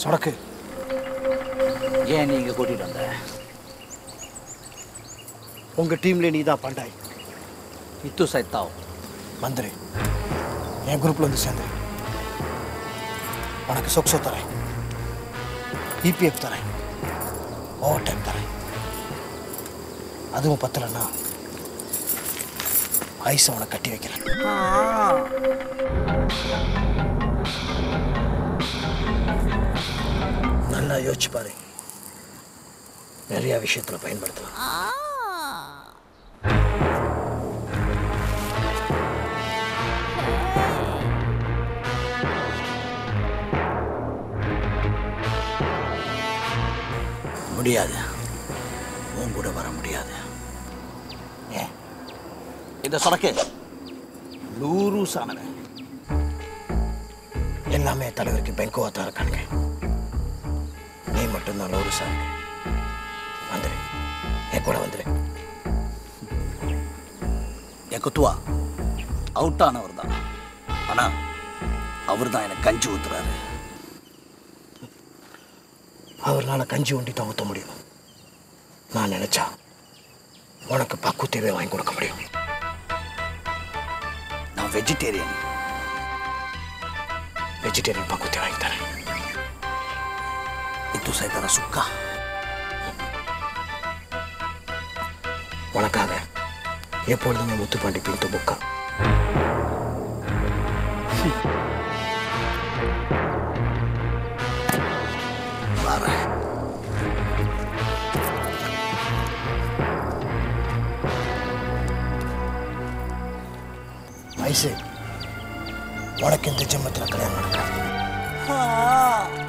சொடக்கு ஏன் நீங்க கூட்டிட்டு வந்த உங்க டீம்ல நீ தான் பண்டாய் இத்து சைத்தாவ் வந்துரு என் குரூப்ல வந்து சேர்ந்துரு உனக்கு சொக்ஸோ தரேன் இபிஎஃப் தரேன் ஓவர் டைம் தரேன் அதுவும் பத்தலைன்னா ஐஸ் அவனை கட்டி வைக்கிறேன் நல்லா யோசிச்சு பாரு நிறைய விஷயத்துல பயன்படுத்தலாம் முடியாது உன் கூட வர முடியாது ஏன் இந்த சொடக்கு லூரூஸ் ஆனவன் எல்லாமே தலைவருக்கு பெங்கோவா தான் இருக்கானுங்க நீ மட்டும்தான் லோருசா இருக்கு வந்துரு என் கூட வந்துரு என் குத்துவா அவுட் ஆனவர் தான் ஆனா அவர் தான் எனக்கு கஞ்சி ஊத்துறாரு அவர்னால கஞ்சி ஒண்டி தான் ஊற்ற முடியும் நான் நினைச்சா உனக்கு பக்குத்தேவே வாங்கி கொடுக்க முடியும் நான் வெஜிடேரியன் வெஜிடேரியன் பக்குத்தே வாங்கி தரேன் இத்து சைதார சுக்கா உனக்காக எப்பொழுதுமே முத்துப்பாண்டி பின்ட்டு புக்கா வரேன் ஐசு உனக்கு இந்த ஜென்மத்தில் கல்யாணம் நடக்காது ஆ